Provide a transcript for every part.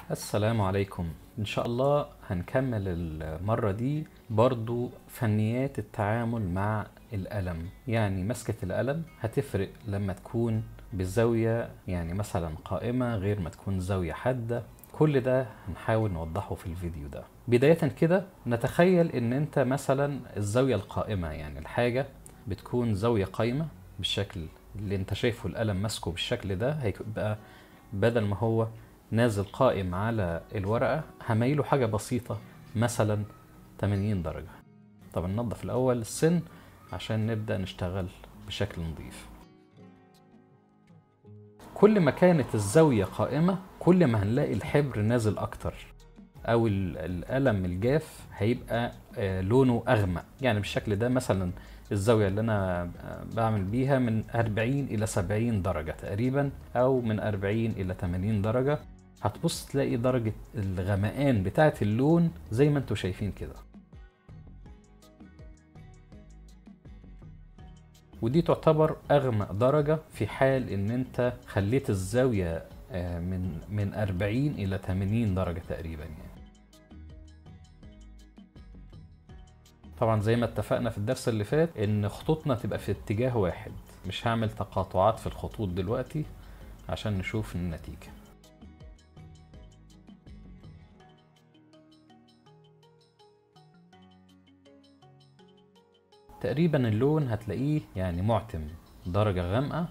السلام عليكم ان شاء الله هنكمل المرة دي برضو فنيات التعامل مع القلم يعني مسكة القلم هتفرق لما تكون بالزاوية يعني مثلا قائمة غير ما تكون زاوية حادة كل ده هنحاول نوضحه في الفيديو ده بداية كده نتخيل ان انت مثلا الزاوية القائمة يعني الحاجة بتكون زاوية قايمة بالشكل اللي انت شايفه القلم ماسكه بالشكل ده هيبقى بدل ما هو نازل قائم على الورقة هميله حاجة بسيطة مثلا 80 درجة طب ننظف الأول السن عشان نبدأ نشتغل بشكل نظيف كل ما كانت الزاوية قائمة كل ما هنلاقي الحبر نازل أكتر أو ال- القلم الجاف هيبقى آه، لونه أغمق يعني بالشكل ده مثلا الزاوية اللي أنا آه، بعمل بيها من 40 إلى 70 درجة تقريبا أو من 40 إلى 80 درجة هتبص تلاقي درجة الغمقان بتاعة اللون زي ما انتوا شايفين كده ودي تعتبر أغمق درجة في حال إن أنت خليت الزاوية آه، من من 40 إلى 80 درجة تقريبا يعني. طبعا زي ما اتفقنا في الدرس اللي فات إن خطوطنا تبقى في اتجاه واحد مش هعمل تقاطعات في الخطوط دلوقتي عشان نشوف النتيجة تقريبا اللون هتلاقيه يعني معتم درجة غامقة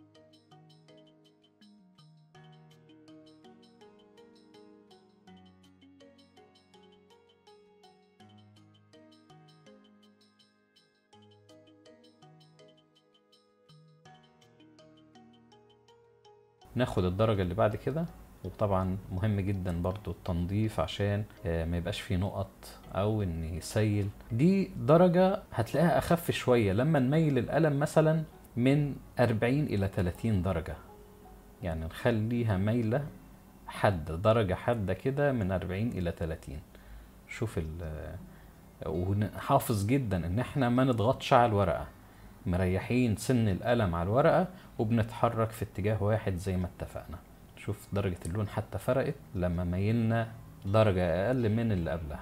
ناخد الدرجة اللي بعد كده وطبعا مهم جدا برضو التنظيف عشان آه، ما يبقاش فيه نقط او ان يسيل دي درجة هتلاقيها اخف شوية لما نميل القلم مثلا من 40 الى 30 درجة يعني نخليها ميلة حادة درجة حادة كده من 40 الى 30 شوف ال ونحافظ جدا ان احنا ما نضغطش على الورقة مريحين سن القلم على الورقة وبنتحرك في اتجاه واحد زي ما اتفقنا شوف درجة اللون حتى فرقت لما ميلنا درجة أقل من اللي قبلها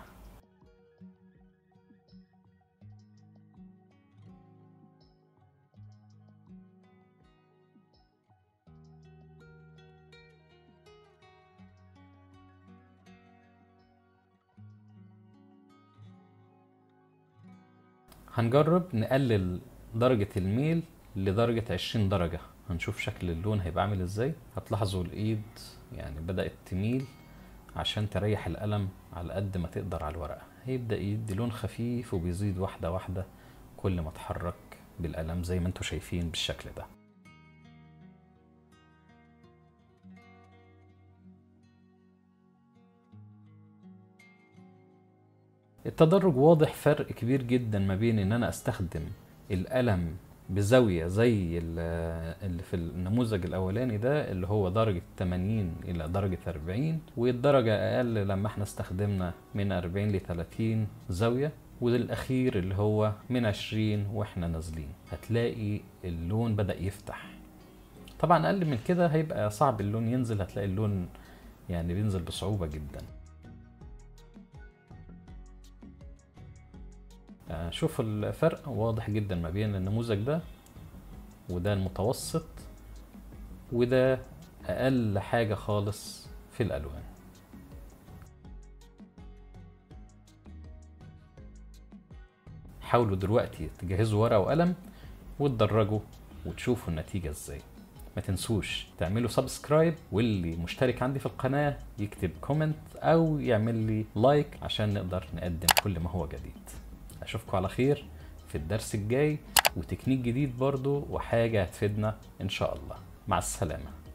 هنجرب نقلل درجة الميل لدرجة 20 درجة هنشوف شكل اللون هيبقى عامل ازاي هتلاحظوا الايد يعني بدأت تميل عشان تريح القلم على قد ما تقدر على الورقة هيبدأ يدي لون خفيف وبيزيد واحدة واحدة كل ما اتحرك بالقلم زي ما انتوا شايفين بالشكل ده التدرج واضح فرق كبير جدا ما بين ان انا استخدم القلم بزاوية زي ال- اللي في النموذج الأولاني ده اللي هو درجة 80 إلى درجة 40 والدرجة أقل لما احنا استخدمنا من 40 ل 30 زاوية والأخير اللي هو من 20 واحنا نازلين هتلاقي اللون بدأ يفتح طبعا أقل من كده هيبقى صعب اللون ينزل هتلاقي اللون يعني بينزل بصعوبة جدا آه، شوف الفرق واضح جدا ما بين النموذج ده وده المتوسط وده أقل حاجة خالص في الألوان حاولوا دلوقتي تجهزوا ورقة وقلم وتدرجوا وتشوفوا النتيجة ازاي ما تنسوش تعملوا سبسكرايب واللي مشترك عندي في القناة يكتب كومنت أو يعمل لي لايك عشان نقدر نقدم كل ما هو جديد اشوفكم على خير في الدرس الجاي وتكنيك جديد برضو وحاجة هتفيدنا ان شاء الله مع السلامة